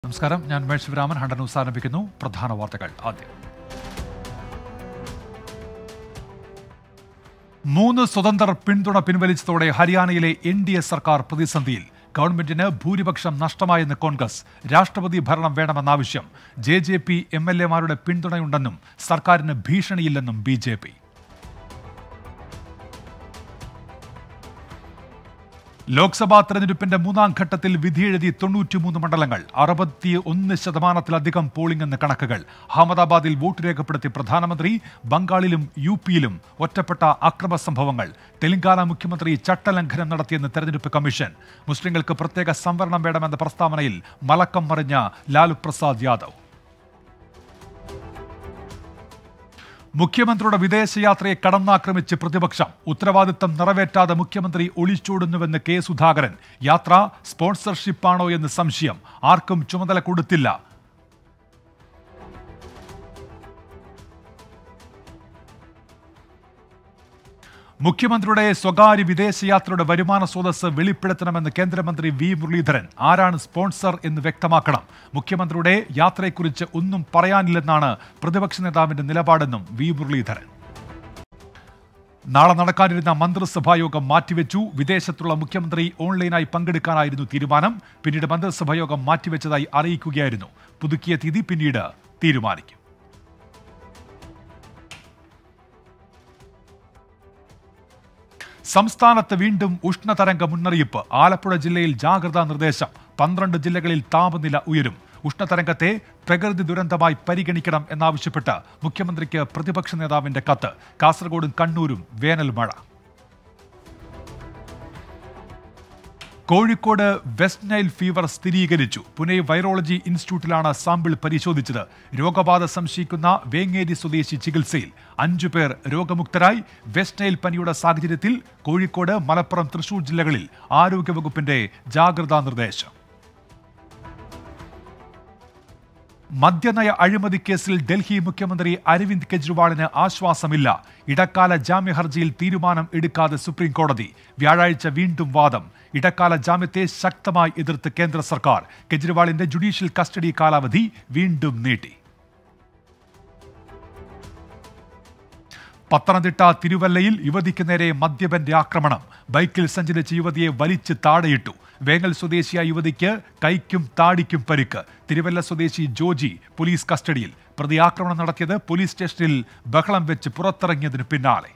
നമസ്കാരം ഞാൻ മേഴ് Sivaraman hunter news ആരംഭിക്കുന്നു പ്രധാന വാർത്തകൾ ആദ്യം മൂന്ന് സ്വതന്ത്രർ പിന്തുണ പിൻവലിച്ചതോടെ ഹരിയാനയിലെ എൻ ഡി എ സർക്കാർ പ്രതിസന്ധിയിൽ ഗവൺമെന്റിന് ഭൂരിപക്ഷം നഷ്ടമായെന്ന് കോൺഗ്രസ് രാഷ്ട്രപതി ഭരണം വേണമെന്നാവശ്യം J J P M L എമാരുടെ പിന്തുണയുണ്ടെന്നും സർക്കാരിന് ഭീഷണിയില്ലെന്നും ബി ജെ പി ലോക്സഭാ തെരഞ്ഞെടുപ്പിന്റെ മൂന്നാം ഘട്ടത്തിൽ വിധിയെഴുതി തൊണ്ണൂറ്റിമൂന്ന് മണ്ഡലങ്ങൾ അറുപത്തി ഒന്ന് ശതമാനത്തിലധികം പോളിംഗ് എന്ന കണക്കുകൾ അഹമ്മദാബാദിൽ വോട്ട് രേഖപ്പെടുത്തി പ്രധാനമന്ത്രി ബംഗാളിലും യു പിയിലും ഒറ്റപ്പെട്ട അക്രമ സംഭവങ്ങൾ തെലങ്കാന മുഖ്യമന്ത്രി ചട്ടലംഘനം നടത്തിയെന്ന് തെരഞ്ഞെടുപ്പ് കമ്മീഷൻ മുസ്ലിങ്ങൾക്ക് പ്രത്യേക സംവരണം വേണമെന്ന പ്രസ്താവനയിൽ മലക്കം മറിഞ്ഞ ലാലു പ്രസാദ് യാദവ് മുഖ്യമന്ത്രിയുടെ വിദേശയാത്രയെ കടന്നാക്രമിച്ച് പ്രതിപക്ഷം ഉത്തരവാദിത്തം നിറവേറ്റാതെ മുഖ്യമന്ത്രി ഒളിച്ചോടുന്നുവെന്ന് കെ സുധാകരൻ യാത്ര സ്പോൺസർഷിപ്പാണോ എന്ന് സംശയം ആർക്കും ചുമതല കൊടുത്തില്ല മുഖ്യമന്ത്രിയുടെ സ്വകാര്യ വിദേശയാത്രയുടെ വരുമാന സ്രോതസ് വെളിപ്പെടുത്തണമെന്ന് കേന്ദ്രമന്ത്രി വി മുരളീധരൻ ആരാണ് സ്പോൺസർ എന്ന് വ്യക്തമാക്കണം മുഖ്യമന്ത്രിയുടെ യാത്രയെക്കുറിച്ച് ഒന്നും പറയാനില്ലെന്നാണ് പ്രതിപക്ഷ നേതാവിന്റെ നിലപാടെന്നും വി മുരളീധരൻ നാളെ നടക്കാനിരുന്ന മന്ത്രിസഭാ യോഗം മാറ്റിവെച്ചു വിദേശത്തുള്ള മുഖ്യമന്ത്രി ഓൺലൈനായി പങ്കെടുക്കാനായിരുന്നു തീരുമാനം പിന്നീട് മന്ത്രിസഭാ യോഗം മാറ്റിവെച്ചതായി അറിയിക്കുകയായിരുന്നു പുതുക്കിയ തീയതി പിന്നീട് തീരുമാനിക്കും സംസ്ഥാനത്ത് വീണ്ടും ഉഷ്ണതരംഗ മുന്നറിയിപ്പ് ആലപ്പുഴ ജില്ലയിൽ ജാഗ്രതാ നിർദ്ദേശം പന്ത്രണ്ട് ജില്ലകളിൽ താപനില ഉയരും ഉഷ്ണതരംഗത്തെ പ്രകൃതി ദുരന്തമായി പരിഗണിക്കണം എന്നാവശ്യപ്പെട്ട് മുഖ്യമന്ത്രിക്ക് പ്രതിപക്ഷ നേതാവിന്റെ കത്ത് കാസർഗോഡും കണ്ണൂരും വേനൽ മഴ കോഴിക്കോട് വെസ്റ്റ് നൈൽ ഫീവർ സ്ഥിരീകരിച്ചു പുനെ വൈറോളജി ഇൻസ്റ്റിറ്റ്യൂട്ടിലാണ് സാമ്പിൾ പരിശോധിച്ചത് രോഗബാധ സംശയിക്കുന്ന വേങ്ങേരി സ്വദേശി ചികിത്സയിൽ അഞ്ചു പേർ രോഗമുക്തരായി വെസ്റ്റ് നൈൽ പനിയുടെ സാഹചര്യത്തിൽ കോഴിക്കോട് മലപ്പുറം തൃശൂർ ജില്ലകളിൽ ആരോഗ്യവകുപ്പിന്റെ ജാഗ്രതാ നിർദ്ദേശം മദ്യനയ അഴിമതി കേസിൽ ഡൽഹി മുഖ്യമന്ത്രി അരവിന്ദ് കെജ്രിവാളിന് ആശ്വാസമില്ല ഇടക്കാല ജാമ്യ ഹർജിയിൽ തീരുമാനം എടുക്കാതെ സുപ്രീം കോടതി വ്യാഴാഴ്ച വീണ്ടും വാദം ഇടക്കാല ജാമ്യത്തെ ശക്തമായി എതിർത്ത് കേന്ദ്ര സർക്കാർ കെജ്രിവാളിന്റെ ജുഡീഷ്യൽ കസ്റ്റഡി കാലാവധി വീണ്ടും നീട്ടി പത്തനംതിട്ട തിരുവല്ലയിൽ യുവതിക്ക് നേരെ മദ്യപന്റെ ആക്രമണം ബൈക്കിൽ സഞ്ചരിച്ച യുവതിയെ വലിച്ച് താഴെയിട്ടു വേങ്ങൽ സ്വദേശിയായ യുവതിക്ക് കൈക്കും താടിക്കും പരിക്ക് തിരുവല്ല സ്വദേശി ജോജി പോലീസ് കസ്റ്റഡിയിൽ പ്രതി ആക്രമണം നടത്തിയത് പോലീസ് സ്റ്റേഷനിൽ ബഹളം വെച്ച് പുറത്തിറങ്ങിയതിന് പിന്നാലെ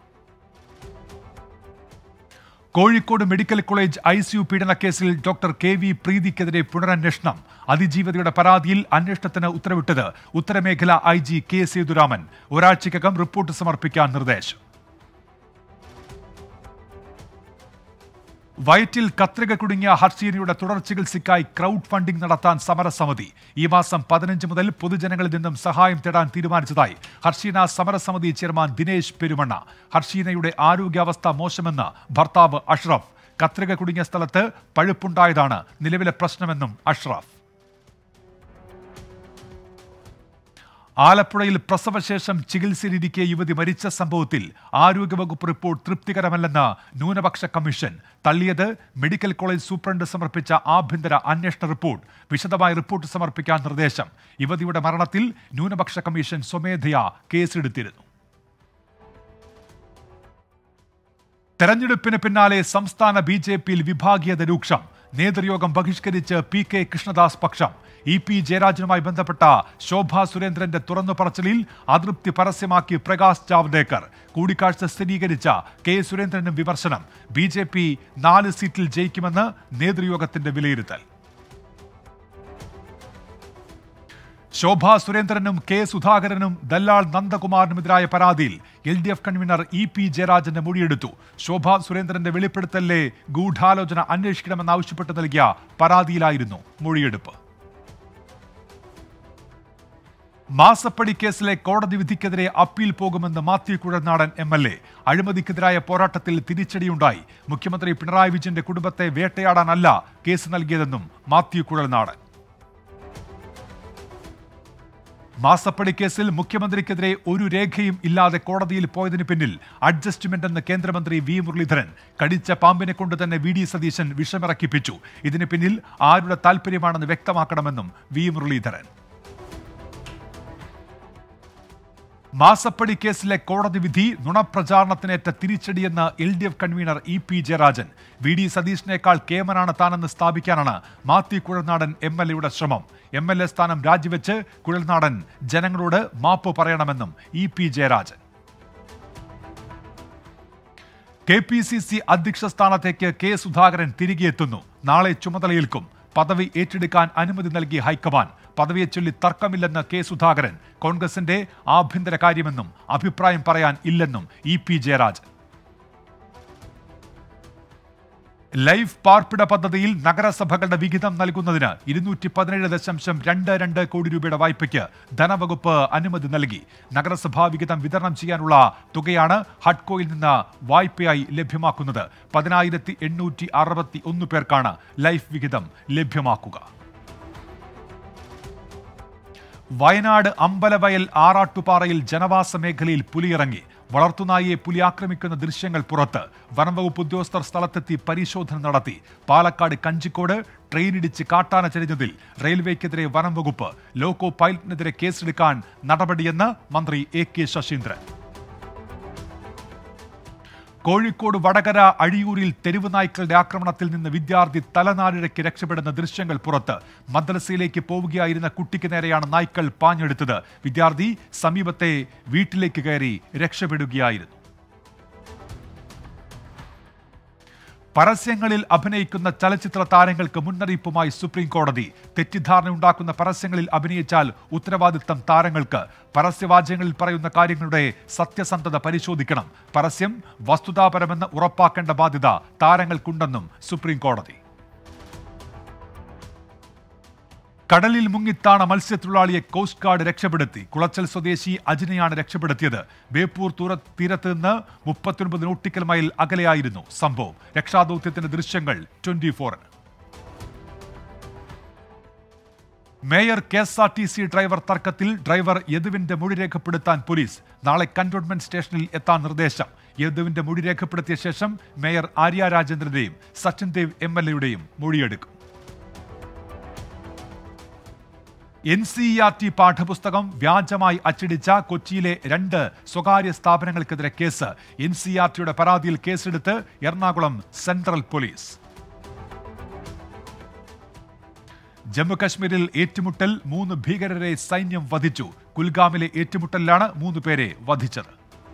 Kozhikode medical college I C U പീഡനക്കേസിൽ ഡോക്ടർ കെ വി പ്രീതിക്കെതിരെ പുനരന്വേഷണം അതിജീവിതയുടെ പരാതിയിൽ അന്വേഷണത്തിന് ഉത്തരവിട്ടത് ഉത്തരമേഖല ഐ ജി കെ സേതുരാമൻ ഒരാഴ്ചയ്ക്കകം റിപ്പോർട്ട് സമർപ്പിക്കാൻ നിർദ്ദേശം വയറ്റിൽ കത്രിക കുടുങ്ങിയ ഹർഷീനയുടെ തുടർ ചികിത്സയ്ക്കായി ക്രൗഡ് ഫണ്ടിംഗ് നടത്താൻ സമരസമിതി ഈ മാസം പതിനഞ്ച് മുതൽ പൊതുജനങ്ങളിൽ നിന്നും സഹായം തേടാൻ തീരുമാനിച്ചതായി ഹർഷീന സമരസമിതി ചെയർമാൻ ദിനേശ് പെരുമണ്ണ ഹർഷീനയുടെ ആരോഗ്യാവസ്ഥ മോശമെന്ന് ഭർത്താവ് അഷ്റഫ് കത്രിക കുടുങ്ങിയ സ്ഥലത്ത് പഴുപ്പുണ്ടായതാണ് നിലവിലെ പ്രശ്നമെന്നും അഷ്റഫ് ആലപ്പുഴയിൽ പ്രസവശേഷം ചികിത്സയിലിരിക്കെ യുവതി മരിച്ച സംഭവത്തിൽ ആരോഗ്യവകുപ്പ് റിപ്പോർട്ട് തൃപ്തികരമല്ലെന്ന് ന്യൂനപക്ഷ കമ്മീഷൻ തള്ളിയത് മെഡിക്കൽ കോളേജ് സൂപ്രണ്ട് സമർപ്പിച്ച ആഭ്യന്തര അന്വേഷണ റിപ്പോർട്ട് വിശദമായ റിപ്പോർട്ട് സമർപ്പിക്കാൻ നിർദ്ദേശം യുവതിയുടെ മരണത്തിൽ ന്യൂനപക്ഷ കമ്മീഷൻ സ്വമേധയാ കേസെടുത്തിരുന്നു തെരഞ്ഞെടുപ്പിന് പിന്നാലെ സംസ്ഥാന ബി ജെ പിയിൽ വിഭാഗീയത രൂക്ഷം നേതൃയോഗം ബഹിഷ്കരിച്ച് പി കെ കൃഷ്ണദാസ് പക്ഷം ഇ പി ജയരാജനുമായി ബന്ധപ്പെട്ട ശോഭാ സുരേന്ദ്രന്റെ തുറന്നു പറച്ചിലിൽ അതൃപ്തി പരസ്യമാക്കി പ്രകാശ് ജാവ്ദേക്കർ കൂടിക്കാഴ്ച സ്ഥിരീകരിച്ച കെ സുരേന്ദ്രനും വിമർശനം ബി ജെ പി നാല് സീറ്റിൽ ജയിക്കുമെന്ന് നേതൃയോഗത്തിന്റെ വിലയിരുത്തൽ ശോഭാ സുരേന്ദ്രനും കെ സുധാകരനും ദല്ലാൾ നന്ദകുമാറിനുമെതിരായ പരാതിയിൽ L D F convener E P ജയരാജന്റെ മൊഴിയെടുത്തു ശോഭാ സുരേന്ദ്രന്റെ വെളിപ്പെടുത്തലിലെ ഗൂഢാലോചന അന്വേഷിക്കണമെന്നാവശ്യപ്പെട്ട് നൽകിയ പരാതിയിലായിരുന്നു മൊഴിയെടുപ്പ് മാസപ്പടി കേസിലെ കോടതി വിധിക്കെതിരെ അപ്പീൽ പോകുമെന്ന് Mathew Kuzhalnadan M L A അഴിമതിക്കെതിരായ പോരാട്ടത്തിൽ തിരിച്ചടിയുണ്ടായി മുഖ്യമന്ത്രി പിണറായി വിജയന്റെ കുടുംബത്തെ വേട്ടയാടാനല്ല കേസ് നൽകിയതെന്നും മാത്യു കുഴൽനാടൻ മാസപ്പടി കേസിൽ മുഖ്യമന്ത്രിക്കെതിരെ ഒരു രേഖയും ഇല്ലാതെ കോടതിയിൽ പോയതിന് പിന്നിൽ അഡ്ജസ്റ്റ്മെന്റ് എന്ന് കേന്ദ്രമന്ത്രി വി മുരളീധരൻ കടിച്ച പാമ്പിനെ കൊണ്ട് തന്നെ വി ഡി സതീശൻ വിഷമിറക്കിപ്പിച്ചു ഇതിന് പിന്നിൽ ആരുടെ താൽപര്യമാണെന്ന് വ്യക്തമാക്കണമെന്നും വി മുരളീധരൻ മാസപ്പടി കേസിലെ കോടതി വിധി നുണപ്രചാരണത്തിനേറ്റ തിരിച്ചടിയെന്ന് L D F convener E P Jayarajan V D സതീഷിനേക്കാൾ കേമനാണ് താനെന്ന് സ്ഥാപിക്കാനാണ് മാത്യു കുഴൽനാടൻ എം എൽ എയുടെ ശ്രമം എം എൽ എ സ്ഥാനം രാജിവെച്ച് കുഴൽനാടൻ ജനങ്ങളോട് മാപ്പ് പറയണമെന്നും E P Jayarajan K P C C അധ്യക്ഷ സ്ഥാനത്തേക്ക് കെ സുധാകരൻ തിരികെ എത്തുന്നു നാളെ ചുമതലയേൽക്കും പദവി ഏറ്റെടുക്കാൻ അനുമതി നൽകി ഹൈക്കമാൻഡ് പദവിയെ ചൊല്ലി തർക്കമില്ലെന്ന് കെ സുധാകരൻ കോൺഗ്രസിന്റെ ആഭ്യന്തര കാര്യമെന്നും അഭിപ്രായം പറയാൻ ഇല്ലെന്നും ഇ പി ജയരാജൻ ലൈഫ് പാർപ്പിട പദ്ധതിയിൽ നഗരസഭകളുടെ വിഹിതം നൽകുന്നതിന് ഇരുന്നൂറ്റി പതിനേഴ് ദശാംശം രണ്ട് രണ്ട് കോടി രൂപയുടെ വായ്പയ്ക്ക് ധനവകുപ്പ് അനുമതി നൽകി നഗരസഭാ വിഹിതം വിതരണം ചെയ്യാനുള്ള തുകയാണ് ഹഡ്കോയിൽ നിന്ന് വായ്പയായി ലഭ്യമാക്കുന്നത് പതിനായിരത്തി എണ്ണൂറ്റി അറുപത്തി ഒന്ന് പേർക്കാണ് ലൈഫ് വിഹിതം ലഭ്യമാക്കുക വയനാട് അമ്പലവയൽ ആറാട്ടുപാറയിൽ ജനവാസ മേഖലയിൽ പുലിയിറങ്ങി വളർത്തുനായിയെ പുലി ആക്രമിക്കുന്ന ദൃശ്യങ്ങൾ പുറത്ത് വനംവകുപ്പ് ഉദ്യോഗസ്ഥർ സ്ഥലത്തെത്തി പരിശോധന നടത്തി പാലക്കാട് കഞ്ചിക്കോട് ട്രെയിനിടിച്ച് കാട്ടാന ചരിഞ്ഞതിൽ റെയിൽവേക്കെതിരെ വനംവകുപ്പ് ലോക്കോ പൈലറ്റിനെതിരെ കേസെടുക്കാൻ നടപടിയെന്ന് മന്ത്രി എ കെ ശശീന്ദ്രൻ കോഴിക്കോട് വടകര അഴിയൂരിൽ തെരുവ് നായ്ക്കളുടെ ആക്രമണത്തിൽ നിന്ന് വിദ്യാർത്ഥി തലനാരിഴയ്ക്ക് രക്ഷപ്പെടുന്ന ദൃശ്യങ്ങൾ പുറത്ത് മദ്രസയിലേക്ക് പോവുകയായിരുന്ന കുട്ടിക്ക് നേരെയാണ് നായ്ക്കൾ പാഞ്ഞെടുത്തത് വിദ്യാർത്ഥി സമീപത്തെ വീട്ടിലേക്ക് കയറി രക്ഷപ്പെടുകയായിരുന്നു പരസ്യങ്ങളിൽ അഭിനയിക്കുന്ന ചലച്ചിത്ര താരങ്ങൾക്ക് മുന്നറിയിപ്പുമായി സുപ്രീം കോടതി തെറ്റിദ്ധാരണയുണ്ടാക്കുന്ന പരസ്യങ്ങളിൽ അഭിനയിച്ചാൽ ഉത്തരവാദിത്തം താരങ്ങൾക്ക് പരസ്യവാചകങ്ങളിൽ പറയുന്ന കാര്യങ്ങളുടെ സത്യസന്ധത പരിശോധിക്കണം പരസ്യം വസ്തുതാപരമെന്ന് ഉറപ്പാക്കേണ്ട ബാധ്യത താരങ്ങൾക്കുണ്ടെന്നും സുപ്രീം കോടതി കടലിൽ മുങ്ങിത്താണ മത്സ്യത്തൊഴിലാളിയെ കോസ്റ്റ് ഗാർഡ് രക്ഷപ്പെടുത്തി കുളച്ചൽ സ്വദേശി അജിനെയാണ് രക്ഷപ്പെടുത്തിയത് ബേപ്പൂർ തൂര തീരത്ത് നിന്ന് മുപ്പത്തിയൊൻപത് നോട്ടിക്കൽ മൈൽ അകലെയായിരുന്നു സംഭവം രക്ഷാദൌത്യത്തിന്റെ ദൃശ്യങ്ങൾ ട്വന്റി ഫോറിന് mayor K S R T C driver തർക്കത്തിൽ ഡ്രൈവർ യദുവിന്റെ മൊഴി രേഖപ്പെടുത്താൻ പോലീസ് നാളെ കന്റോൺമെന്റ് സ്റ്റേഷനിൽ എത്താൻ നിർദ്ദേശം യദുവിന്റെ മൊഴി രേഖപ്പെടുത്തിയ ശേഷം മേയർ ആര്യ രാജേന്ദ്രന്റെയും സച്ചിൻ ദേവ് എം എൽ എയുടെയും മൊഴിയെടുക്കും എൻ സി ആർ ടി പാഠപുസ്തകം വ്യാജമായി അച്ചടിച്ച കൊച്ചിയിലെ രണ്ട് സ്വകാര്യ സ്ഥാപനങ്ങൾക്കെതിരെ കേസ് എൻ സി ആർ ടിയുടെ പരാതിയിൽ കേസെടുത്ത് എറണാകുളം സെൻട്രൽ പോലീസ് ജമ്മുകശ്മീരിൽ ഏറ്റുമുട്ടൽ മൂന്ന് ഭീകരരെ സൈന്യം വധിച്ചു കുൽഗാമിലെ ഏറ്റുമുട്ടലിലാണ് മൂന്ന് പേരെ വധിച്ചത്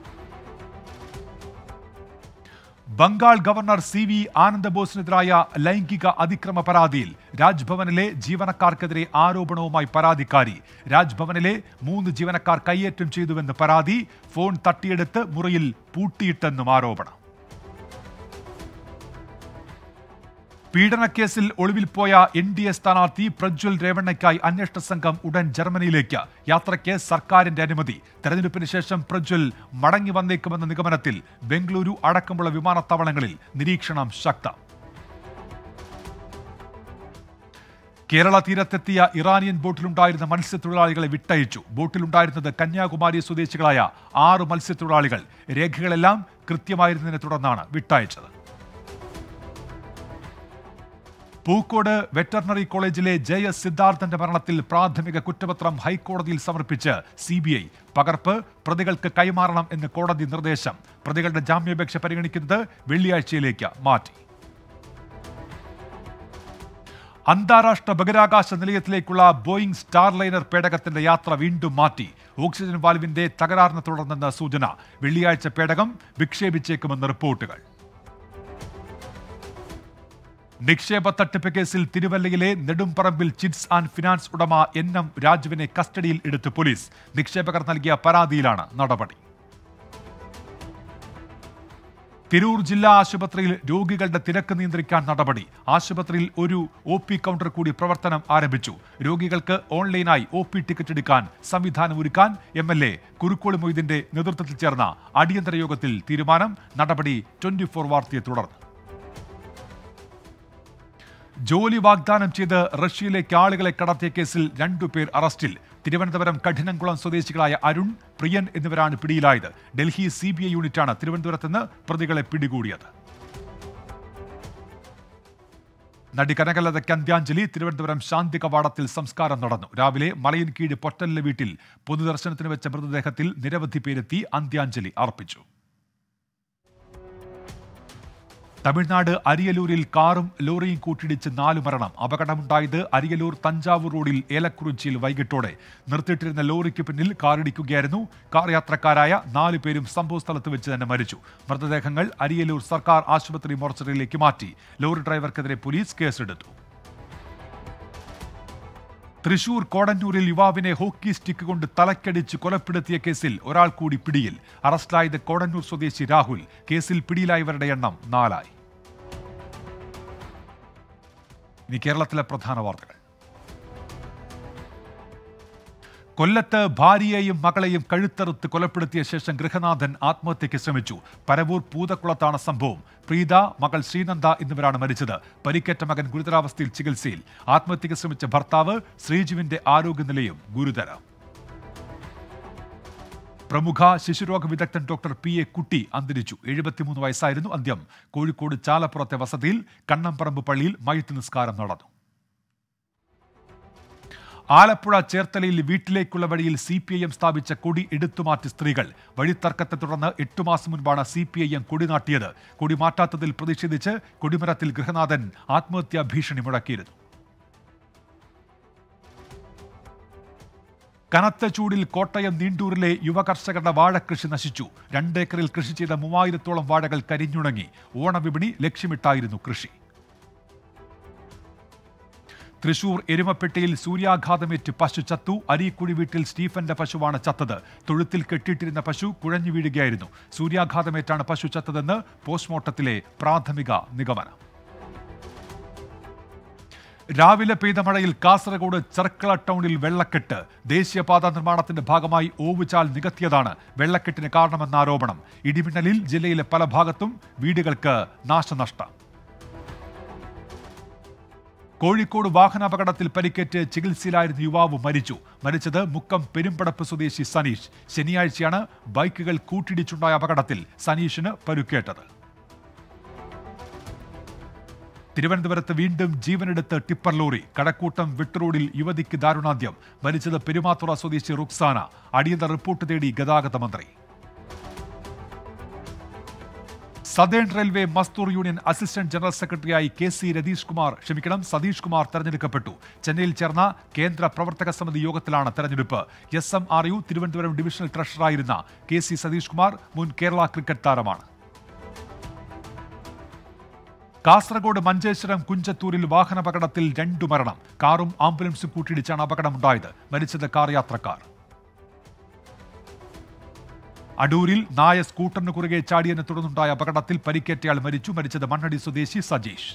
ബംഗാൾ ഗവർണർ സി വി ആനന്ദബോസിനെതിരായ ലൈംഗിക അതിക്രമ പരാതിയിൽ രാജ്ഭവനിലെ ജീവനക്കാർക്കെതിരെ ആരോപണവുമായി പരാതിക്കാരി രാജ്ഭവനിലെ മൂന്ന് ജീവനക്കാർ കയ്യേറ്റം ചെയ്തുവെന്ന് പരാതി ഫോൺ തട്ടിയെടുത്ത് മുറിയിൽ പൂട്ടിയിട്ടെന്നും ആരോപണം പീഡനക്കേസിൽ ഒളിവിൽ പോയ എൻ ഡി എ സ്ഥാനാർത്ഥി പ്രജ്വൽ രേവണ്ണയ്ക്കായി അന്വേഷണ സംഘം ഉടൻ ജർമ്മനിയിലേക്ക് യാത്രയ്ക്ക് സർക്കാരിന്റെ അനുമതി തെരഞ്ഞെടുപ്പിന് ശേഷം പ്രജ്വൽ മടങ്ങി വന്നേക്കുമെന്ന നിഗമനത്തിൽ ബംഗളൂരു അടക്കമുള്ള വിമാനത്താവളങ്ങളിൽ നിരീക്ഷണം ശക്തം കേരള തീരത്തെത്തിയ ഇറാനിയൻ ബോട്ടിലുണ്ടായിരുന്ന മത്സ്യത്തൊഴിലാളികളെ വിട്ടയച്ചു ബോട്ടിലുണ്ടായിരുന്നത് കന്യാകുമാരി സ്വദേശികളായ ആറ് മത്സ്യത്തൊഴിലാളികൾ രേഖകളെല്ലാം കൃത്യമായിരുന്നതിനെ തുടർന്നാണ് വിട്ടയച്ചത് പൂക്കോട് വെറ്ററിനറി കോളേജിലെ ജെ എസ് സിദ്ധാർത്ഥന്റെ മരണത്തിൽ പ്രാഥമിക കുറ്റപത്രം ഹൈക്കോടതിയിൽ സമർപ്പിച്ച് സി ബി ഐ പകർപ്പ് പ്രതികൾക്ക് കൈമാറണം എന്ന് കോടതി നിർദ്ദേശം പ്രതികളുടെ ജാമ്യാപേക്ഷ പരിഗണിക്കുന്നത് വെള്ളിയാഴ്ചയിലേക്ക് മാറ്റി അന്താരാഷ്ട്ര ബഹിരാകാശ നിലയത്തിലേക്കുള്ള ബോയിങ് സ്റ്റാർലൈനർ പേടകത്തിന്റെ യാത്ര വീണ്ടും മാറ്റി ഓക്സിജൻ വാൽവിന്റെ തകരാറിനെ തുടർന്നെന്ന സൂചന വെള്ളിയാഴ്ച പേടകം വിക്ഷേപിച്ചേക്കുമെന്ന് റിപ്പോർട്ടുകൾ നിക്ഷേപ തട്ടിപ്പ് കേസിൽ തിരുവല്ലയിലെ നെടുമ്പറമ്പിൽ ചിറ്റ്സ് ആൻഡ് ഫിനാൻസ് ഉടമ എൻ എം രാജുവിനെ കസ്റ്റഡിയിൽ എടുത്ത് പോലീസ് നിക്ഷേപകർ നൽകിയ പരാതിയിലാണ് നടപടി തിരൂർ ജില്ലാ ആശുപത്രിയിൽ രോഗികളുടെ തിരക്ക് നിയന്ത്രിക്കാൻ നടപടി ആശുപത്രിയിൽ ഒരു ഒ പി കൗണ്ടർ കൂടി പ്രവർത്തനം ആരംഭിച്ചു രോഗികൾക്ക് ഓൺലൈനായി ഒ പി ടിക്കറ്റ് എടുക്കാൻ സംവിധാനം ഒരുക്കാൻ എം എൽ എ കുരുക്കോളി മൊയ്തീന്റെ നേതൃത്വത്തിൽ ചേർന്ന അടിയന്തര യോഗത്തിൽ തീരുമാനം നടപടി ട്വന്റി ഫോർ വാർത്തയെ തുടർന്ന് ജോലി വാഗ്ദാനം ചെയ്ത് റഷ്യയിലേക്ക് ആളുകളെ കടത്തിയ കേസിൽ രണ്ടുപേർ അറസ്റ്റിൽ തിരുവനന്തപുരം കഠിനംകുളം സ്വദേശികളായ അരുൺ പ്രിയൻ എന്നിവരാണ് പിടിയിലായത് ഡൽഹി സി ബി ഐ യൂണിറ്റാണ് തിരുവനന്തപുരത്ത് നിന്ന് പ്രതികളെ പിടികൂടിയത് നടി കനകലതയ്ക്ക് അന്ത്യാഞ്ജലി തിരുവനന്തപുരം ശാന്തി കവാടത്തിൽ സംസ്കാരം നടന്നു രാവിലെ മലയൻകീഴ് പൊറ്റലിലെ വീട്ടിൽ പൊതുദർശനത്തിന് വെച്ച മൃതദേഹത്തിൽ നിരവധി പേരെത്തി അന്ത്യാഞ്ജലി അർപ്പിച്ചു തമിഴ്നാട് അരിയലൂരിൽ കാറും ലോറിയും കൂട്ടിയിടിച്ച് നാലു മരണം അപകടമുണ്ടായത് അരിയലൂർ തഞ്ചാവൂർ റോഡിൽ ഏലക്കുറിച്ചിയിൽ വൈകിട്ടോടെ നിർത്തിയിട്ടിരുന്ന ലോറിക്ക് പിന്നിൽ കാറിടിക്കുകയായിരുന്നു കാർ യാത്രക്കാരായ നാലു പേരും സംഭവസ്ഥലത്ത് വെച്ച് തന്നെ മരിച്ചു മൃതദേഹങ്ങൾ അരിയലൂർ സർക്കാർ ആശുപത്രി മോർച്ചറിയിലേക്ക് മാറ്റി ലോറി ഡ്രൈവർക്കെതിരെ പോലീസ് കേസെടുത്തു തൃശൂർ കോടന്നൂരിൽ യുവാവിനെ ഹോക്കി സ്റ്റിക്ക് കൊണ്ട് തലക്കടിച്ച് കൊലപ്പെടുത്തിയ കേസിൽ ഒരാൾ കൂടി പിടിയിൽ അറസ്റ്റിലായത് കോടന്നൂർ സ്വദേശി രാഹുൽ കേസിൽ പിടിയിലായവരുടെ എണ്ണം നാലായി ഇനി കേരളത്തിലെ പ്രധാന വാർത്തകൾ കൊല്ലത്ത് ഭാര്യയെയും മകളെയും കഴുത്തറുത്ത് കൊലപ്പെടുത്തിയ ശേഷം ഗൃഹനാഥൻ ആത്മഹത്യയ്ക്ക് ശ്രമിച്ചു പരവൂർ പൂതക്കുളത്താണ് സംഭവം പ്രീത മകൾ ശ്രീനന്ദ എന്നിവരാണ് മരിച്ചത് പരിക്കേറ്റ മകൻ ഗുരുതരാവസ്ഥയിൽ ചികിത്സയിൽ ആത്മഹത്യയ്ക്ക് ശ്രമിച്ച ഭർത്താവ് ശ്രീജുവിന്റെ ആരോഗ്യനിലയും ഗുരുതരം പ്രമുഖ ശിശുരോഗ വിദഗ്ധൻ ഡോക്ടർ പി എ കുട്ടി അന്തരിച്ചു എഴുപത്തിമൂന്ന് വയസ്സായിരുന്നു അന്ത്യം കോഴിക്കോട് ചാലപ്പുറത്തെ വസതിയിൽ കണ്ണംപറമ്പ് പള്ളിയിൽ മയ്യത്ത് നിസ്കാരം നടന്നു ആലപ്പുഴ ചേർത്തലയിൽ വീട്ടിലേക്കുള്ള വഴിയിൽ സി പി ഐ എം സ്ഥാപിച്ച കൊടി എടുത്തുമാറ്റി സ്ത്രീകൾ വഴിത്തർക്കത്തെ തുടർന്ന് എട്ടു മാസം മുൻപാണ് സി പി ഐ എം കൊടി നാട്ടിയത് കൊടി മാറ്റാത്തതിൽ പ്രതിഷേധിച്ച് കൊടിമരത്തിൽ ഗൃഹനാഥൻ ആത്മഹത്യാ ഭീഷണി മുഴക്കിയിരുന്നു കനത്ത ചൂടിൽ കോട്ടയം നീണ്ടൂരിലെ യുവകർഷകരുടെ വാഴക്കൃഷി നശിച്ചു രണ്ടേക്കറിൽ കൃഷി ചെയ്ത മൂവായിരത്തോളം വാഴകൾ കരിഞ്ഞുണങ്ങി ഓണവിപണി ലക്ഷ്യമിട്ടായിരുന്നു കൃഷി തൃശൂർ എരുമപ്പെട്ടിയിൽ സൂര്യാഘാതമേറ്റ് പശു ചത്തു അരീക്കുഴി വീട്ടിൽ സ്റ്റീഫന്റെ പശുവാണ് ചത്തത് തൊഴുത്തിൽ കെട്ടിയിട്ടിരുന്ന പശു കുഴഞ്ഞു വീഴുകയായിരുന്നു സൂര്യാഘാതമേറ്റാണ് പശു ചത്തതെന്ന് പോസ്റ്റ്മോർട്ടത്തിലെ പ്രാഥമിക നിഗമനം രാവിലെ പെയ്ത മഴയിൽ കാസർഗോഡ് ചെർക്കള ടൗണിൽ വെള്ളക്കെട്ട് ദേശീയപാത നിർമ്മാണത്തിന്റെ ഭാഗമായി ഓവുചാൽ നികത്തിയതാണ് വെള്ളക്കെട്ടിന് കാരണമെന്ന ആരോപണം ഇടിമിന്നലിൽ ജില്ലയിലെ പല ഭാഗത്തും വീടുകൾക്ക് നാശനഷ്ടം കോഴിക്കോട് വാഹനാപകടത്തിൽ പരിക്കേറ്റ് ചികിത്സയിലായിരുന്ന യുവാവ് മരിച്ചു മരിച്ചത് മുക്കം പെരുമ്പടപ്പ് സ്വദേശി സനീഷ് ശനിയാഴ്ചയാണ് ബൈക്കുകൾ കൂട്ടിയിടിച്ചുണ്ടായ അപകടത്തിൽ സനീഷിന് പരുക്കേറ്റത് തിരുവനന്തപുരത്ത് വീണ്ടും ജീവനെടുത്ത് ടിപ്പർ ലോറി കടക്കൂട്ടം വിട്ടുറോഡിൽ യുവതിക്ക് ദാരുണാന്ത്യം മരിച്ചത് പെരുമാത്തുറ സ്വദേശി റുക്സാന അടിയന്തര റിപ്പോർട്ട് തേടി ഗതാഗത മന്ത്രി southern railway Mazdoor union assistant general സെക്രട്ടറിയായി കെ സി രതീഷ് കുമാർ ക്ഷമിക്കണം സതീഷ് കുമാർ തെരഞ്ഞെടുക്കപ്പെട്ടു ചെന്നൈയിൽ ചേർന്ന കേന്ദ്ര പ്രവർത്തക സമിതി യോഗത്തിലാണ് തെരഞ്ഞെടുപ്പ് S M R U Thiruvananthapuram divisional ട്രഷററായിരുന്ന കെ സി സതീഷ് കുമാർ മുൻ കേരള ക്രിക്കറ്റ് താരമാണ് കാസർഗോഡ് മഞ്ചേശ്വരം കുഞ്ചത്തൂരിൽ വാഹനാപകടത്തിൽ രണ്ടു മരണം കാറും ആംബുലൻസും കൂട്ടിയിടിച്ചാണ് അപകടമുണ്ടായത് മരിച്ചത് കാർ യാത്രക്കാർ അടൂരിൽ നായ സ്കൂട്ടറിന് കുറുകെ ചാടിയതിനെ തുടർന്നുണ്ടായ അപകടത്തിൽ പരിക്കേറ്റയാൾ മരിച്ചു മരിച്ചത് മണ്ണടി സ്വദേശി സജീഷ്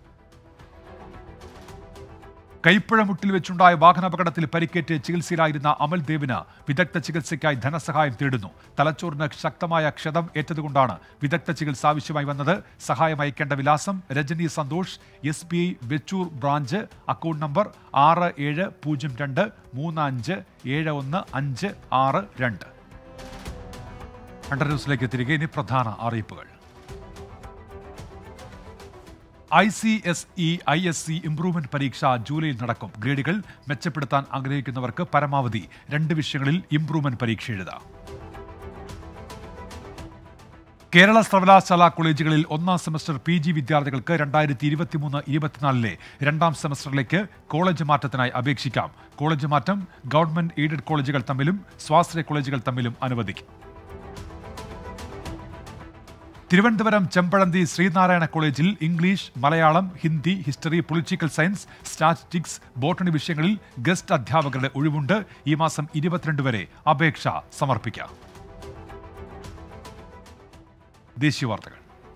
കൈപ്പുഴമുട്ടിൽ വെച്ചുണ്ടായ വാഹനാപകടത്തിൽ പരിക്കേറ്റ് ചികിത്സയിലായിരുന്ന അമൽ ദേവിന് വിദഗ്ധ ചികിത്സയ്ക്കായി ധനസഹായം തേടുന്നു തലച്ചോറിന് ശക്തമായ ക്ഷതം ഏറ്റതുകൊണ്ടാണ് വിദഗ്ധ ചികിത്സ ആവശ്യമായി വന്നത് സഹായം അയക്കേണ്ട വിലാസം Rajani Santhosh S B I Vechoor branch account number ആറ് ഏഴ് പൂജ്യം രണ്ട് മൂന്ന് അഞ്ച് ഏഴ് ഒന്ന് അഞ്ച് ആറ് രണ്ട് അണ്ടർ ന്യൂസിലേക്ക് തിരികെ ഇനി പ്രധാന അറിയിപ്പുകൾ I C S E I S C improvement പരീക്ഷ ജൂലൈയിൽ നടക്കും ഗ്രേഡുകൾ മെച്ചപ്പെടുത്താൻ ആഗ്രഹിക്കുന്നവർക്ക് പരമാവധി രണ്ട് വിഷയങ്ങളിൽ ഇംപ്രൂവ്മെന്റ് പരീക്ഷ എഴുതാം കേരള സർവകലാശാല കോളേജുകളിൽ ഒന്നാം സെമസ്റ്റർ പി ജി വിദ്യാർത്ഥികൾക്ക് രണ്ടായിരത്തി ഇരുപത്തിമൂന്ന് ഇരുപത്തിനാലിലെ രണ്ടാം സെമസ്റ്ററിലേക്ക് കോളേജ് മാറ്റത്തിനായി അപേക്ഷിക്കാം കോളേജ് മാറ്റം ഗവൺമെന്റ് എയ്ഡഡ് കോളേജുകൾ തമ്മിലും സ്വാശ്രയ കോളേജുകൾ തമ്മിലും അനുവദിക്കും തിരുവനന്തപുരം ചെമ്പഴന്തി ശ്രീനാരായണ കോളേജിൽ English Malayalam Hindi history political science statistics botany വിഷയങ്ങളിൽ ഗസ്റ്റ് അധ്യാപകരുടെ ഒഴിവുണ്ട് ഈ മാസം ഇരുപത്തിരണ്ട് വരെ അപേക്ഷ സമർപ്പിക്കാം ദേശീയ വാർത്തകൾ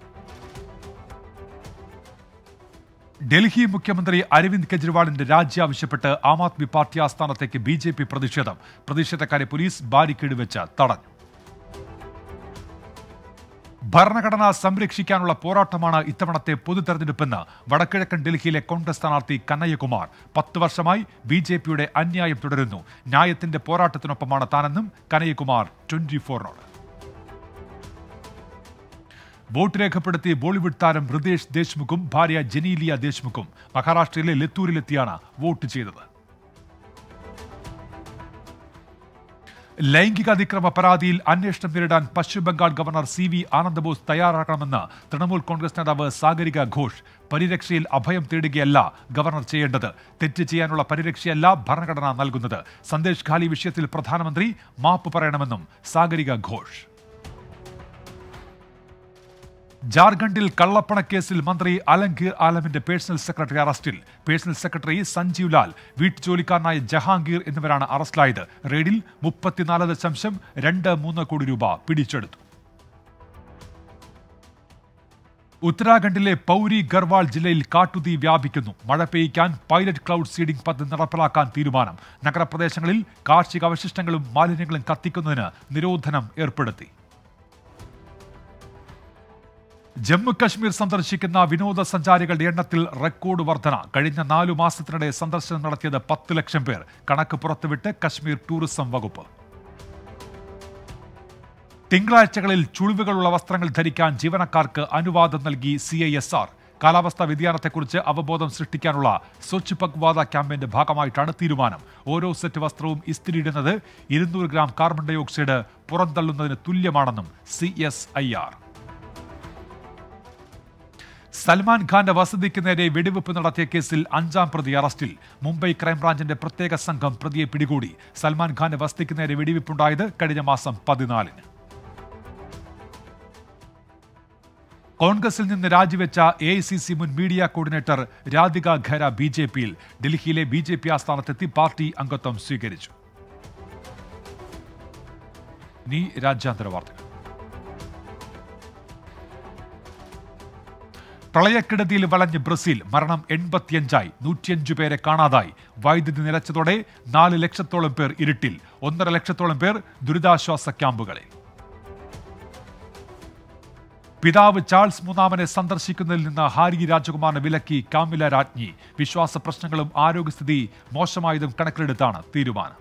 ഡൽഹി മുഖ്യമന്ത്രി അരവിന്ദ് കെജ്രിവാളിന്റെ രാജി ആവശ്യപ്പെട്ട് ആം ആദ്മി പാർട്ടി ആസ്ഥാനത്തേക്ക് ബി ജെ പി പ്രതിഷേധം പ്രതിഷേധക്കാരെ പോലീസ് ബാരിക്കേഡ് വെച്ച് തടഞ്ഞു ഭരണഘടന സംരക്ഷിക്കാനുള്ള പോരാട്ടമാണ് ഇത്തവണത്തെ പൊതു തെരഞ്ഞെടുപ്പെന്ന് വടക്കിഴക്കൻ ഡൽഹിയിലെ കോൺഗ്രസ് സ്ഥാനാർത്ഥി കനയ്യകുമാർ പത്ത് വർഷമായി ബി ജെ പിയുടെ അന്യായം തുടരുന്നു ന്യായത്തിന്റെ പോരാട്ടത്തിനൊപ്പമാണ് താനെന്നും കനയ്യകുമാർ ട്വന്റി ഫോറിനോട് വോട്ട് രേഖപ്പെടുത്തി ബോളിവുഡ് താരം ഹൃദേശ് ദേശ്മുഖും ഭാര്യ ജനീലിയ ദേശ്മുഖും മഹാരാഷ്ട്രയിലെ ലത്തൂരിലെത്തിയാണ് വോട്ട് ചെയ്തത് ലൈംഗിക അതിക്രമ പരാതിയിൽ അന്വേഷണം നേരിടാൻ Paschim Bangal governor C V Anandabose തയ്യാറാക്കണമെന്ന് തൃണമൂൽ കോൺഗ്രസ് നേതാവ് സാഗരിക ഘോഷ് പരിരക്ഷയിൽ അഭയം തേടുകയല്ല ഗവർണർ ചെയ്യേണ്ടത് തെറ്റ് ചെയ്യാനുള്ള പരിരക്ഷയല്ല ഭരണഘടന നൽകുന്നത് സന്ദേശ് ഖാലി വിഷയത്തിൽ പ്രധാനമന്ത്രി മാപ്പ് പറയണമെന്നും സാഗരിക ഘോഷ് ജാർഖണ്ഡിൽ കള്ളപ്പണക്കേസിൽ മന്ത്രി അലംഗീർ ആലമിന്റെ പേഴ്സണൽ സെക്രട്ടറി അറസ്റ്റിൽ പേഴ്സണൽ സെക്രട്ടറി സഞ്ജീവ് ലാൽ വീട്ടുജോലിക്കാരനായ ജഹാംഗീർ എന്നിവരാണ് അറസ്റ്റിലായത് റെയ്ഡിൽ മുപ്പത്തിനാല് ദശാംശം രണ്ട് മൂന്ന് കോടി രൂപ പിടിച്ചെടുത്തു ഉത്തരാഖണ്ഡിലെ പൌരി ഗർവാൾ ജില്ലയിൽ കാട്ടുതീ വ്യാപിക്കുന്നു മഴ പെയ്യ്ക്കാൻ പൈലറ്റ് ക്ലൗഡ് സീഡിംഗ് പദ്ധതി നടപ്പിലാക്കാൻ തീരുമാനം നഗരപ്രദേശങ്ങളിൽ കാർഷിക അവശിഷ്ടങ്ങളും മാലിന്യങ്ങളും കത്തിക്കുന്നതിന് നിരോധനം ഏർപ്പെടുത്തി ജമ്മു കശ്മീർ സന്ദർശിക്കുന്ന വിനോദസഞ്ചാരികളുടെ എണ്ണത്തിൽ റെക്കോർഡ് വർധന കഴിഞ്ഞ നാലു മാസത്തിനിടെ സന്ദർശനം നടത്തിയത് പത്ത് ലക്ഷം പേർ കണക്ക് പുറത്തുവിട്ട് കശ്മീർ ടൂറിസം വകുപ്പ് തിങ്കളാഴ്ചകളിൽ ചുളിവുകളുള്ള വസ്ത്രങ്ങൾ ധരിക്കാൻ ജീവനക്കാർക്ക് അനുവാദം നൽകി സി ഐ എസ് ആർ കാലാവസ്ഥാ വ്യതിയാനത്തെക്കുറിച്ച് അവബോധം സൃഷ്ടിക്കാനുള്ള സ്വച്ഛ് പഗ്വാദ ക്യാമ്പയിന്റെ ഭാഗമായിട്ടാണ് തീരുമാനം ഓരോ സെറ്റ് വസ്ത്രവും ഇസ്തിരിയിടുന്നത് ഇരുന്നൂറ് ഗ്രാം കാർബൺ ഡൈ ഓക്സൈഡ് പുറന്തള്ളുന്നതിന് തുല്യമാണെന്നും C S I R Salman ഖാന്റെ വസതിക്ക് നേരെ വെടിവെപ്പ് നടത്തിയ കേസിൽ അഞ്ചാം പ്രതി അറസ്റ്റിൽ മുംബൈ ക്രൈംബ്രാഞ്ചിന്റെ പ്രത്യേക സംഘം പ്രതിയെ പിടികൂടി സൽമാൻ ഖാന്റെ വസതിക്ക് നേരെ വെടിവെപ്പുണ്ടായത് കഴിഞ്ഞ മാസം പതിനാലിന് കോൺഗ്രസിൽ നിന്ന് രാജിവെച്ച എ ഐ സി സി മുൻ media coordinator Radhika Khera B J പിയിൽ ഡൽഹിയിലെ ബി ജെ പി ആസ്ഥാനത്തെത്തി പാർട്ടി അംഗത്വം സ്വീകരിച്ചു ഇനി രാജ്യാന്തര വാർത്തകൾ പ്രളയക്കെടുതിയിൽ വലഞ്ഞ് ബ്രസീൽ മരണം എൺപത്തിയഞ്ചായി നൂറ്റിയഞ്ചു പേരെ കാണാതായി വൈദ്യുതി നിലച്ചതോടെ നാല് ലക്ഷത്തോളം പേർ ഇരുട്ടിൽ ഒന്നര ലക്ഷത്തോളം പേർ ദുരിതാശ്വാസ ക്യാമ്പുകളിൽ പിതാവ് ചാൾസ് മൂന്നാമനെ സന്ദർശിക്കുന്നതിൽ നിന്ന് ഹാരി രാജകുമാറിനെ വിലക്കി കാമില രാജ്ഞി വിശ്വാസ പ്രശ്നങ്ങളും ആരോഗ്യസ്ഥിതി മോശമായതും കണക്കിലെടുത്താണ് തീരുമാനം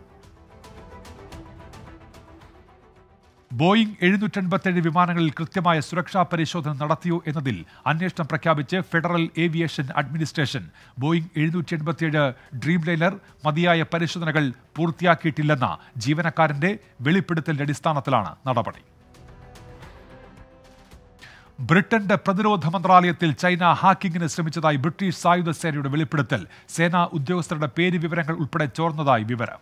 ബോയിംഗ് എഴുന്നൂറ്റൻപത്തേഴ് വിമാനങ്ങളിൽ കൃത്യമായ സുരക്ഷാ പരിശോധന നടത്തിയോ എന്നതിൽ അന്വേഷണം പ്രഖ്യാപിച്ച് ഫെഡറൽ ഏവിയേഷൻ അഡ്മിനിസ്ട്രേഷൻ ബോയിംഗ് എഴുന്നൂറ്റി എൺപത്തിയേഴ് ഡ്രീം ലൈനർ മതിയായ പരിശോധനകൾ പൂർത്തിയാക്കിയിട്ടില്ലെന്ന ജീവനക്കാരന്റെ വെളിപ്പെടുത്തലിന്റെ അടിസ്ഥാനത്തിലാണ് നടപടി ബ്രിട്ടന്റെ പ്രതിരോധ മന്ത്രാലയത്തിൽ ചൈന ഹാക്കിങ്ങിന് ശ്രമിച്ചതായി ബ്രിട്ടീഷ് സായുധ സേനയുടെ വെളിപ്പെടുത്തൽ സേനാ ഉദ്യോഗസ്ഥരുടെ പേര് വിവരങ്ങൾ ഉൾപ്പെടെ ചോർന്നതായി വിവരം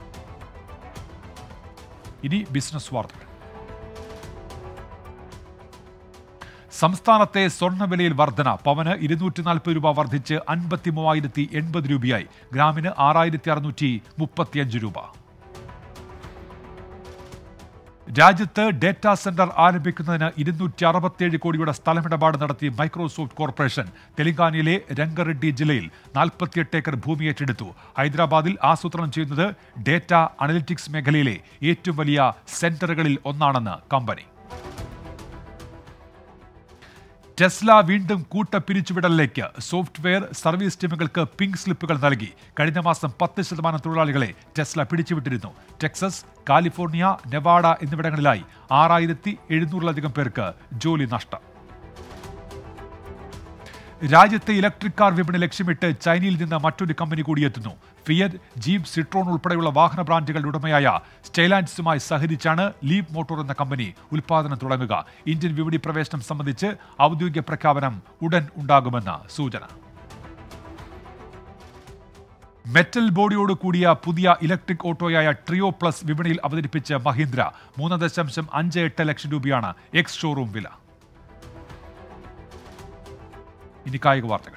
ഇനി ബിസിനസ് വാർത്തകൾ സംസ്ഥാനത്തെ സ്വർണ്ണവിലയിൽ വർധന പവന് ഇരുന്നൂറ്റി നാൽപ്പത് രൂപ വർദ്ധിച്ച് അൻപത്തി മൂവായിരത്തി എൺപത് രൂപയായി ഗ്രാമിന് ആറായിരത്തി അറുന്നൂറ്റി മുപ്പത്തിയഞ്ച് രൂപ രാജ്യത്ത് ഡേറ്റാ സെന്റർ ആരംഭിക്കുന്നതിന് ഇരുന്നൂറ്റി അറുപത്തിയേഴ് കോടിയുടെ സ്ഥലമിടപാട് നടത്തി മൈക്രോസോഫ്റ്റ് കോർപ്പറേഷൻ തെലങ്കാനയിലെ രംഗറെഡ്ഡി ജില്ലയിൽ നാൽപ്പത്തിയെട്ട് ഏക്കർ ഭൂമി ഏറ്റെടുത്തു ഹൈദരാബാദിൽ ആസൂത്രണം ചെയ്യുന്നത് ഡേറ്റ അനലിറ്റിക്സ് മേഖലയിലെ ഏറ്റവും വലിയ സെന്ററുകളിൽ ഒന്നാണെന്ന് കമ്പനി ടെസ്ല വീണ്ടും കൂട്ട പിരിച്ചുവിടലിലേക്ക് സോഫ്റ്റ്വെയർ സർവീസ് ടീമുകൾക്ക് പിങ്ക് സ്ലിപ്പുകൾ നൽകി കഴിഞ്ഞ മാസം പത്ത് ശതമാനം തൊഴിലാളികളെ ടെസ്ല പിടിച്ചുവിട്ടിരുന്നു ടെക്സസ് കാലിഫോർണിയ നെവാഡ എന്നിവിടങ്ങളിലായി ആറായിരത്തി എഴുന്നൂറിലധികം പേർക്ക് ജോലി നഷ്ടം രാജ്യത്തെ ഇലക്ട്രിക് കാർ വിപണി ലക്ഷ്യമിട്ട് ചൈനയിൽ നിന്ന് മറ്റൊരു കമ്പനി കൂടിയെത്തുന്നു ഫിയറ്റ് ജീപ്പ് സിട്രോൺ ഉൾപ്പെടെയുള്ള വാഹന ബ്രാൻഡുകളുടെ ഉടമയായ സ്റ്റൈലാൻഡ്സുമായി സഹകരിച്ചാണ് ലീപ് മോട്ടോർ എന്ന കമ്പനി ഉൽപ്പാദനം തുടങ്ങുക ഇന്ത്യൻ വിപണി പ്രവേശനം സംബന്ധിച്ച് ഔദ്യോഗിക പ്രഖ്യാപനം ഉടൻ ഉണ്ടാകുമെന്ന് സൂചന മെറ്റൽ ബോഡിയോട് കൂടിയ പുതിയ ഇലക്ട്രിക് ഓട്ടോയായ ട്രിയോ പ്ലസ് വിപണിയിൽ അവതരിപ്പിച്ച മഹീന്ദ്ര മൂന്ന് ദശാംശം അഞ്ച് എട്ട് ലക്ഷം രൂപയാണ് എക്സ് ഷോറൂം വില ഇനി കായിക വാർത്തകൾ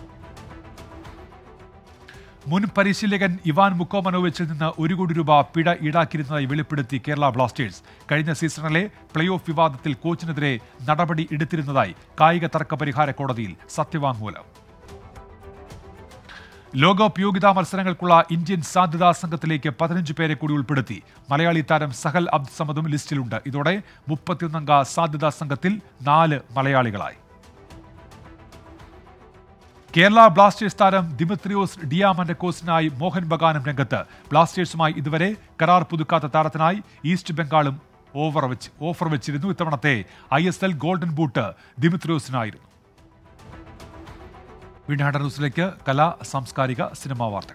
മുൻ പരിശീലകൻ ഇവാൻ മുക്കോമനോവിച്ചിൽ നിന്ന് ഒരു കോടി രൂപ പിഴ ഈടാക്കിയിരുന്നതായി വെളിപ്പെടുത്തി കേരള ബ്ലാസ്റ്റേഴ്സ് കഴിഞ്ഞ സീസണിലെ പ്ലേ ഓഫ് വിവാദത്തിൽ കോച്ചിനെതിരെ നടപടി എടുത്തിരുന്നതായി കായിക തർക്ക പരിഹാര കോടതിയിൽ സത്യവാങ്മൂലം ലോകകപ്പ് യോഗ്യതാ മത്സരങ്ങൾക്കുള്ള ഇന്ത്യൻ സാധ്യതാ സംഘത്തിലേക്ക് പതിനഞ്ച് പേരെ കൂടി ഉൾപ്പെടുത്തി മലയാളി താരം സഹൽ അബ്ദ് സമദും ലിസ്റ്റിലുണ്ട് ഇതോടെ മുപ്പത്തിയൊന്നംഗ സാധ്യതാ സംഘത്തിൽ നാല് മലയാളികളായി കേരള ബ്ലാസ്റ്റേഴ്സ് താരം ദിമിത്രിയോസ് ഡിയാമൻഡക്കോസിനായി മോഹൻ ബഗാനും രംഗത്ത് ബ്ലാസ്റ്റേഴ്സുമായി ഇതുവരെ കരാർ പുതുക്കാത്ത താരത്തിനായി ഈസ്റ്റ് ബംഗാളും ഓവർ വെച്ച് ഓഫർ വെച്ചിരുന്നു ഇത്തവണത്തെ I S L golden boot ദിമിത്രിയോസിനായിരുന്നു വീണ്ടും ഹണ്ടർ ന്യൂസിലേക്ക് കലാ സാംസ്കാരിക സിനിമാ വാർത്തകൾ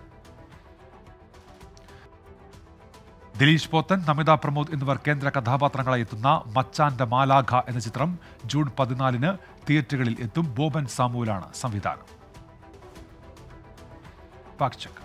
ദിലീഷ് പോത്തൻ നമിത പ്രമോദ് എന്നിവർ കേന്ദ്ര കഥാപാത്രങ്ങളായി എത്തുന്ന മച്ചാന്റെ മാലാഖ എന്ന ചിത്രം ജൂൺ പതിനാലിന് തിയേറ്ററുകളിൽ എത്തും ബോബൻ സാമുവിലാണ് സംവിധാനം ഫാക്ട് ചെക്ക്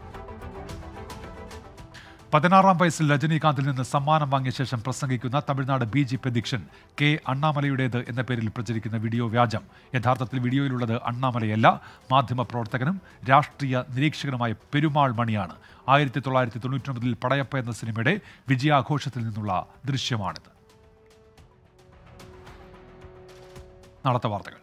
പതിനാറാം വയസ്സിൽ രജനീകാന്തിൽ നിന്ന് സമ്മാനം വാങ്ങിയ ശേഷം പ്രസംഗിക്കുന്ന തമിഴ്നാട് ബി ജെ പി അധ്യക്ഷൻ കെ അണ്ണാമലയുടേത് എന്ന പേരിൽ പ്രചരിക്കുന്ന വീഡിയോ വ്യാജം യഥാർത്ഥത്തിൽ വീഡിയോയിലുള്ളത് അണ്ണാമലയല്ല മാധ്യമപ്രവർത്തകനും രാഷ്ട്രീയ നിരീക്ഷകനുമായ പെരുമാൾ മണിയാണ് ആയിരത്തി തൊള്ളായിരത്തി തൊണ്ണൂറ്റൊമ്പതിൽ പടയപ്പ എന്ന സിനിമയുടെ വിജയാഘോഷത്തിൽ നിന്നുള്ള ദൃശ്യമാണിത് നാളത്തെ വാർത്തകൾ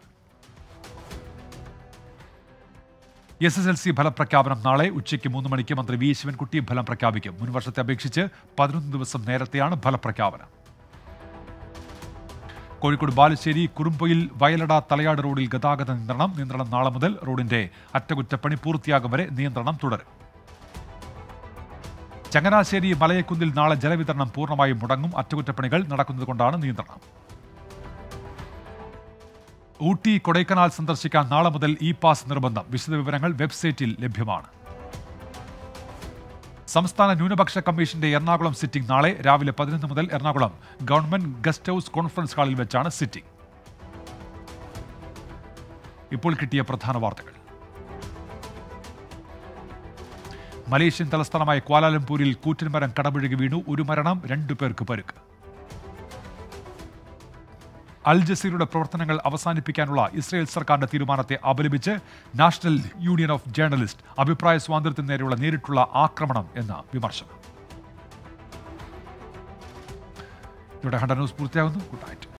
എസ് എസ് എൽ സി ഫലപ്രഖ്യാപനം നാളെ ഉച്ചയ്ക്ക് മൂന്ന് മണിക്ക് മന്ത്രി വി ശിവൻകുട്ടി ഫലം പ്രഖ്യാപിക്കും മുൻ വർഷത്തെ അപേക്ഷിച്ച് പതിനൊന്ന് ദിവസം നേരത്തെയാണ് ഫലപ്രഖ്യാപനം കോഴിക്കോട് ബാലുശ്ശേരി കുറുമ്പൊയിൽ വയലട തലയാട് റോഡിൽ ഗതാഗത നിയന്ത്രണം നിയന്ത്രണം നാളെ മുതൽ റോഡിന്റെ അറ്റകുറ്റപ്പണി പൂർത്തിയാകും വരെ നിയന്ത്രണം തുടരും ചങ്ങനാശ്ശേരി മലയക്കുന്നിൽ നാളെ ജലവിതരണം പൂർണ്ണമായും മുടങ്ങും അറ്റകുറ്റപ്പണികൾ നടക്കുന്നതുകൊണ്ടാണ് നിയന്ത്രണം ഊട്ടി കൊടൈക്കനാൽ സന്ദർശിക്കാൻ നാളെ മുതൽ ഇ പാസ് നിർബന്ധം വിശദവിവരങ്ങൾ വെബ്സൈറ്റിൽ ലഭ്യമാണ് സംസ്ഥാന ന്യൂനപക്ഷ കമ്മീഷന്റെ എറണാകുളം സിറ്റിംഗ് നാളെ രാവിലെ പതിനൊന്ന് മുതൽ Ernakulam government guest house conference ഹാളിൽ വെച്ചാണ് സിറ്റിംഗ് ഇപ്പോൾ കിട്ടിയ പ്രധാന വാർത്തകൾ മലേഷ്യൻ തലസ്ഥാനമായ ക്വാലാലംപൂരിൽ കൂറ്റൻമരം കടപുഴകി വീണു ഒരു മരണം രണ്ടു പേർക്ക് പരുക്ക് അൽ ജസീറയുടെ പ്രവർത്തനങ്ങൾ അവസാനിപ്പിക്കാനുള്ള ഇസ്രയേൽ സർക്കാരിന്റെ തീരുമാനത്തെ അപലപിച്ച് നാഷണൽ യൂണിയൻ ഓഫ് ജേർണലിസ്റ്റ് അഭിപ്രായ സ്വാതന്ത്ര്യത്തിന് നേരെയുള്ള നേരിട്ടുള്ള ആക്രമണം എന്ന വിമർശനം ഇവിടെ ഹണ്ടർ ന്യൂസ് പൂർത്തിയാകുന്നു ഗുഡ് നൈറ്റ്